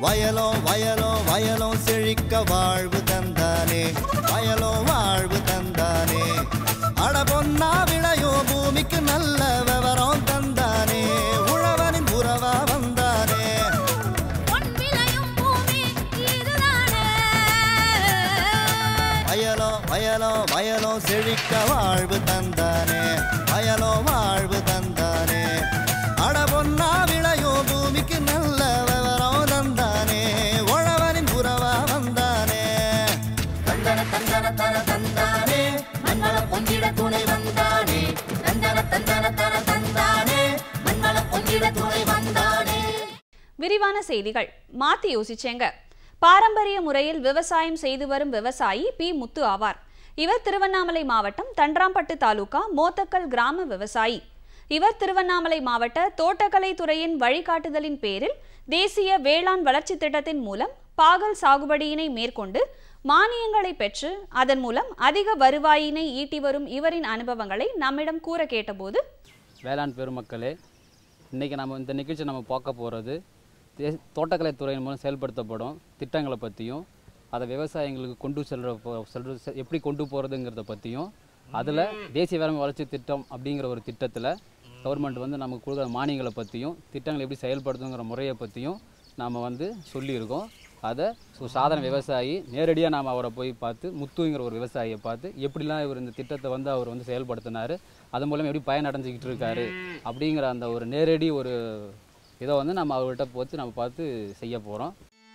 வயலோ வயலோ வயலோ செழிக்க வாழ்வு தந்தானே வயலோ வாழ்வு தந்தானே அட பொன்னா விளையோ பூமிக்கு நல்ல விவரம் தந்தானே உழவனின் உறவா வந்தானே பொன் விளையும் பூமி இதுதானே வயலோ வயலோ வயலோ செழிக்க வாழ்வு தந்தானே வயலோ வாழ்வு தந்தானே அட பொன்னா விளையோ பூமிக்கு நல்ல விவரம் தந்தானே உழவனின் உறவா வந்தானே தந்தன தந்தன தன தந்தானே மண்வளம் பொங்கிட துணை வந்தானே தந்தன தந்தன தன தந்தானே மண்வளம் பொங்கிட துணை வந்தானே விரிவான செய்திகள் மாத்தி யோசிச்சேங்க பாரம்பரிய முறையில் விவசாயம் செய்து வரும் விவசாயி பி முத்து ஆவார் இவர் திருவண்ணாமலை மாவட்டம் தண்டராம்பட்டு தாலுகா மோத்தக்கல் கிராம விவசாயி இவர் திருவண்ணாமலை மாவட்ட தோட்டக்கலை துறையின் வழிகாட்டுதலின் பேரில் தேசிய வேளாண் வளர்ச்சி திட்டத்தின் மூலம் பாகல் சாகுபடியினை மேற்கொண்டு மானியங்களை பெற்று அதன் மூலம் அதிக வருவாயினை ஈட்டி வரும் இவரின் அனுபவங்களை நம்மிடம் கூற கேட்டபோது வேளாண் பெருமக்களே இன்றைக்கி நம்ம இந்த நிகழ்ச்சி நம்ம பார்க்க போகிறது தே தோட்டக்கலை துறையின் மூலம் செயல்படுத்தப்படும் திட்டங்களை பற்றியும் அதை விவசாயிங்களுக்கு கொண்டு செல்ற போ- செல்ற செ- எப்படி கொண்டு போகிறதுங்கிறத பற்றியும் அதில் தேசிய வேளாண் வளர்ச்சி திட்டம் அப்படிங்கிற ஒரு திட்டத்தில் கவர்மெண்ட் வந்து நமக்கு கொடுக்குற மானியங்களை பற்றியும் திட்டங்களை எப்படி செயல்படுத்துங்கிற முறையை பற்றியும் நாம் வந்து சொல்லியிருக்கோம் அதை ஸோ சாதாரண விவசாயி நேரடியாக நாம் அவரை போய் பார்த்து முத்துங்கிற ஒரு விவசாயியை பார்த்து எப்படிலாம் இவர் இந்த திட்டத்தை வந்து அவர் வந்து செயல்படுத்தினார் அதன் மூலம் எப்படி பயனடைஞ்சிக்கிட்டு இருக்காரு அப்படிங்கிற அந்த ஒரு நேரடி ஒரு இதை வந்து நம்ம அவர்கிட்ட போச்சு நம்ம பார்த்து செய்ய போகிறோம்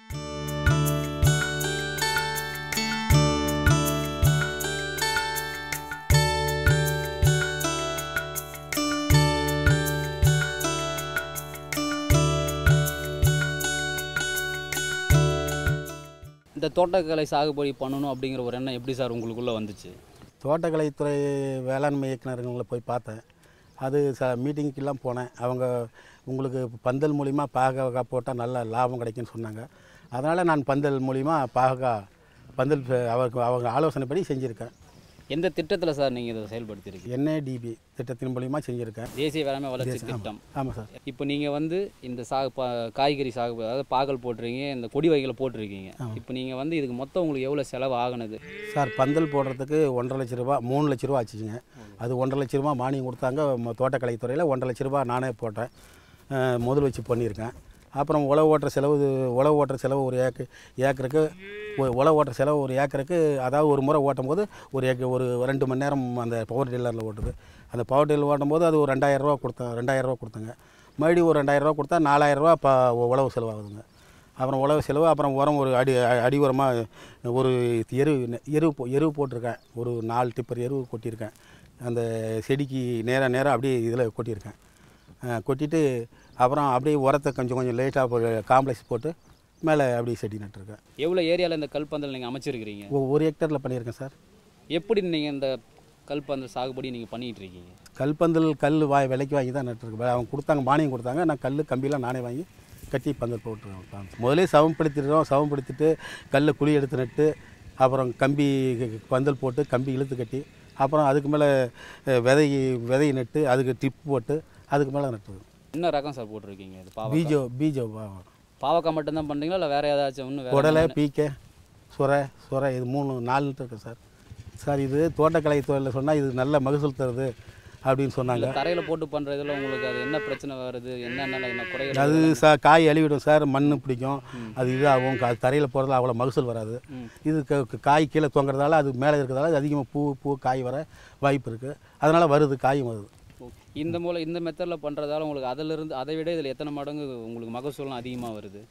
இந்த தோட்டக்கலை சாகுபடி பண்ணணும் அப்படிங்கிற ஒரு எண்ணம் எப்படி சார் உங்களுக்குள்ளே வந்துச்சு தோட்டக்கலைத்துறை வேளாண்மை இயக்குனருங்களை போய் பார்த்தேன் அது ச மீட்டிங்க்கெல்லாம் போனேன் அவங்க உங்களுக்கு பந்தல் மூலிமா பாகக்கா போட்டால் நல்ல லாபம் கிடைக்கும்னு சொன்னாங்க அதனால் நான் பந்தல் மூலிமா பாகக்கா பந்தல் ப- அவருக்கு அவங்க ஆலோசனைப்படி செஞ்சுருக்கேன் எந்த திட்டத்தில் சார் நீங்கள் இதை செயல்படுத்தியிருக்கீங்க என்ஏடிபி திட்டத்தின் மூலிமா செஞ்சுருக்கேன் தேசிய வேளாண்மை வளர்ச்சி திட்டம் ஆமாம் சார் இப்போ நீங்கள் வந்து இந்த சாகு பா காய்கறி சாகுபடி அதாவது பாகல் போட்டிருக்கீங்க இந்த கொடி வகைகளை போட்டிருக்கீங்க இப்போ நீங்கள் வந்து இதுக்கு மொத்தம் உங்களுக்கு எவ்வளோ செலவு ஆகுனது சார் பந்தல் போடுறதுக்கு ஒன்றரை லட்ச ரூபா மூணு லட்ச ரூபா ஆச்சுங்க அது ஒன்றரை லட்ச ரூபா மானியம் கொடுத்தாங்க ம- தோட்டக்கலைத்துறையில் ஒன்றரை லட்ச ரூபா நானே போட்டேன் அஹ், முதல் வச்சு பண்ணியிருக்கேன் அப்புறம் உழவு ஓட்டுற செலவு இது- உழவு ஓட்டுற செலவு ஒரு ஏக்கு ஏக்கருக்கு ஒ- உழவு ஓட்டுற செலவு ஒரு ஏக்கருக்கு அதாவது ஒரு முறை ஓட்டும் போது ஒரு ஏக்க ஒரு ரெண்டு மணி நேரம் அந்த பவர் டில்லரில் ஓட்டுது அந்த பவர் டில்லர் ஓட்டும் போது அது ஒரு ரெண்டாயிரம் ரூபா கொடுத்தேன் ரெண்டாயிரம் ரூபா கொடுத்தேங்க மறுபடியும் ஒரு ரெண்டாயிரம் ரூபா கொடுத்தா நாலாயிரம் ரூபா ப உழவு செலவாகுதுங்க அப்புறம் உழவு செலவு அப்புறம் உரம் ஒரு அடி அ- அடி உரமாக ஒரு எரு எரு போ- எரு போட்டிருக்கேன் ஒரு நாலு டிப்பர் எரு கொட்டியிருக்கேன் அந்த செடிக்கு நேராக நேராக அப்படியே இதில் கொட்டியிருக்கேன் அஹ் கொட்டிட்டு அப்புறம் அப்படியே உரத்தை கொஞ்சம் கொஞ்சம் லைட்டாக காம்ப்ளெக்ஸ் போட்டு மேலே அப்படியே செடி நட்டுருக்கேன் எவ்வளோ ஏரியாவில் இந்த கல்பந்தல் நீங்கள் அமைச்சிருக்கிறீங்க ஒ- ஒரு ஹெக்டரில் பண்ணியிருக்கேன் சார் எப்படி நீங்கள் இந்த கல்பந்தல் சாகுபடி நீங்கள் பண்ணிகிட்டு இருக்கீங்க கல்பந்தல் கல் வாய் விலைக்கு வாங்கி தான் நட்டுருக்கு அவங்க கொடுத்தாங்க மானியம் கொடுத்தாங்க நான் கல் கம்பிலாம் நானே வாங்கி கட்டி பந்தல் போட்டுருக்கேன் முதலே சவப்படுத்திடுறோம் சவப்படுத்திட்டு கல்லை குழி எடுத்து நட்டு அப்புறம் கம்பி பந்தல் போட்டு கம்பி இழுத்து கட்டி அப்புறம் அதுக்கு மேலே விதை விதை நட்டு அதுக்கு டிப் போட்டு அதுக்கு மேலே நட்டுது என்ன ரகம் சார் போட்டிருக்கீங்க இது பாவக்காய் பீஜோ பீஜோ பாவக்காய் மட்டும்தான் பண்ணுறீங்களா இல்லை வேறு ஏதாச்சும் இன்னும் வேற குடலை என்ன? பீக்கை சுரை சுரை இது மூணு நாலு இருக்கு சார் சார் இது தோட்டக்கலை தொழிலில் சொன்னால் இது நல்ல மகசூல் தருது அப்படின்னு சொன்னாங்க இல்லை தரையில் போட்டு பண்ணுற இதில் உங்களுக்கு அது என்ன பிரச்சனை வருது என்னென்ன என்ன குறைகள் அது சா காய் அழிவிடும் சார் மண் பிடிக்கும் அது இதாகும் கா- தரையில் போகிறதுல அவ்வளோ மகசூல் வராது ம். இது க- க- காய் கீழே தொங்குறதால அது மேலே இருக்கிறதால அது அதிகமாக பூ பூ காய் வர வாய்ப்பு இருக்குது அதனால் வருது காயும் வருது இந்த மூலம் இந்த மெத்தடில் பண்ணுறதால உங்களுக்கு அதிலிருந்து அதை விட இதில் எத்தனை மடங்கு உங்களுக்கு மகசூலம் அதிகமாக வருது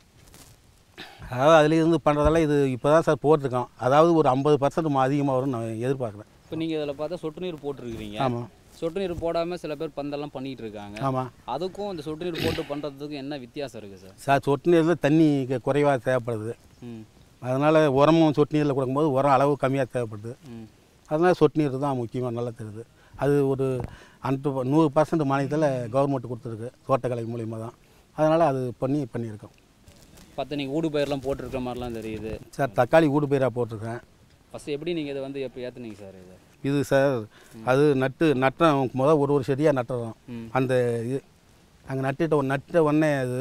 அதாவது அதுலேருந்து பண்ணுறதால இது இப்போ தான் சார் போட்டிருக்கோம் அதாவது ஒரு ஐம்பது பர்சன்ட் அதிகமாக வரும்னு நான் எதிர்பார்க்குறேன் இப்போ நீங்கள் இதில் பார்த்தா சொட்டு நீர் போட்டிருக்கிறீங்க ஆமாம் சொட்டு நீர் போடாமல் சில பேர் பந்தெல்லாம் பண்ணிட்டு இருக்காங்க ஆமாம் அதுக்கும் இந்த சொட்டு நீர் போட்டு பண்ணுறதுக்கும் என்ன வித்தியாசம் இருக்குது சார் சார் சொட்டு நீரில் தண்ணி குறைவாக தேவைப்படுது ம் அதனால் உரமும் சொட்டு நீரில் கொடுக்கும்போது உரம் அளவு கம்மியாக தேவைப்படுது ம் அதனால் சொட்டு நீர் தான் முக்கியமாக நல்லா தருது அது ஒரு ஹண்ட்ரட் நூறு பர்சன்ட் மானியத்தில் கவர்மெண்ட் கொடுத்துருக்கு தோட்டக்கலை மூலியமா தான் அதனால் அது பண்ணி பண்ணியிருக்கோம் பத்து நீங்கள் ஊடு பயிரெலாம் போட்டிருக்க மாதிரிலாம் தெரியுது சார் தக்காளி ஊடு பயிராக போட்டிருக்கேன் ஃபஸ்ட்டு எப்படி நீங்கள் இதை வந்து எப்போ ஏற்றுனீங்க சார் இது இது சார் அது நட்டு நட்டுறோம் முதல் ஒரு ஒரு செடியாக நட்டுறோம் ம். அந்த இது அங்கே நட்டுட்ட நட்ட உடனே அது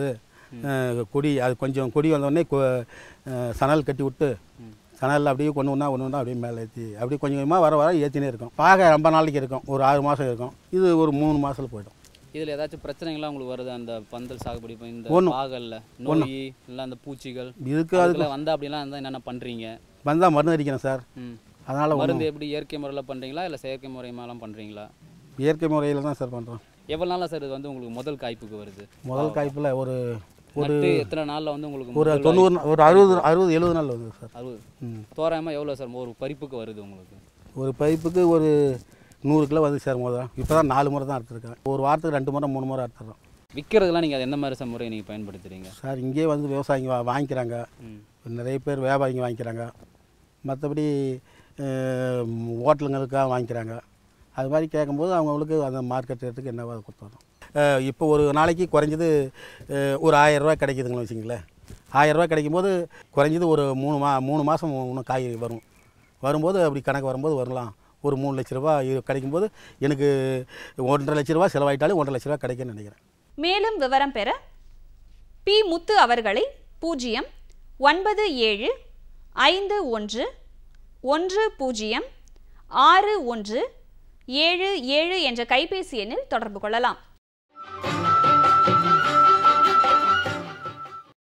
அஹ், கொடி அது கொஞ்சம் கொடி வந்தோடனே சணல் கட்டி விட்டு சணலில் அப்படியே கொண்டு ஒன்றா ஒன்று ஒன்றா அப்படியே மேலே ஏற்றி அப்படியே கொஞ்சம் கொஞ்சமாக வர வர ஏற்றினே இருக்கும் பார்க்க ரொம்ப நாளைக்கு இருக்கும் ஒரு ஆறு மாதம் இருக்கும் இது ஒரு மூணு மாதத்தில் போயிடும் இதில் ஏதாச்சும் பிரச்சனைகள்லாம் உங்களுக்கு வருது அந்த பந்தல் சாகுபடி இப்ப இந்த ஒண்ணும். பாகல்ல நோய் இல்லை அந்த பூச்சிகள் இதுக்கு அதுக்கு அதுக்குள்ள வந்தா அப்படிலாம் இருந்தால் என்னென்ன பண்ணுறீங்க வந்தால் மருந்து அடிக்கணும் சார் ம் அதனால் ஒன்றும் மருந்து எப்படி இயற்கை முறையில் பண்ணுறீங்களா இல்லை செயற்கை முறையெல்லாம் பண்ணுறீங்களா இயற்கை முறையில் தான் சார் பண்ணுறோம் எவ்வளோ நாளாக சார் இது வந்து உங்களுக்கு முதல் காய்ப்புக்கு வருது முதல் காய்ப்பில் ஒரு ஒரு நட்டு எத்தனை நாளில் வந்து உங்களுக்கு ஒரு முதல் தொண்ணூறு நா- ஒரு அறுபது அறுபது எழுபது நாள் வந்து சார் அறுபது ம் தோராயமாக எவ்வளோ சார் ஒரு பறிப்புக்கு வருது உங்களுக்கு ஒரு பைப்புக்கு ஒரு நூறு கிலோ வந்து சார் முதல் இப்போ தான் நாலு முறை தான் அறுத்துருக்கேன் ஒரு வாரத்துக்கு ரெண்டு முறை மூணு முறை அறுத்துறோம் விற்கிறதுலாம் நீங்கள் அது எந்த மாதிரி சார் முறையை நீங்கள் பயன்படுத்துறீங்க சார் இங்கேயே வந்து விவசாயிங்க வா- வாங்கிக்கிறாங்க ம் நிறைய பேர் வியாபாரிங்க வாங்கிக்கிறாங்க மற்றபடி ஹோட்டலுங்களுக்காக வாங்கிக்கிறாங்க அது மாதிரி கேட்கும்போது அவங்களுக்கு அந்த மார்க்கெட் ரேட்டுக்கு என்னவோ அதை கொடுத்துறோம் இப்போ ஒரு நாளைக்கு குறைஞ்சது அஹ், ஒரு ஆயரூவா கிடைக்குதுங்களா வச்சுங்களேன் ஆயரூவா கிடைக்கும்போது குறைஞ்சது ஒரு மூணு மா மூணு மாதம் இன்னும் காய் வரும் வரும்போது அப்படி கணக்கு வரும்போது வரலாம் ஒரு மூணு லட்ச ரூபா இ- கிடைக்கும்போது எனக்கு ஒன்றரை லட்ச ரூபா செலவாயிட்டாலும் ஒன்றரை லட்ச ரூபா கிடைக்கும்னு நினைக்கிறேன் மேலும் விவரம் பெற பி முத்து அவர்களை பூஜ்ஜியம் ஒன்பது ஏழு ஐந்து ஒன்று ஒன்று பூஜ்ஜியம் ஆறு ஒன்று ஏழு ஏழு என்ற கைபேசி எண்ணில் தொடர்பு கொள்ளலாம்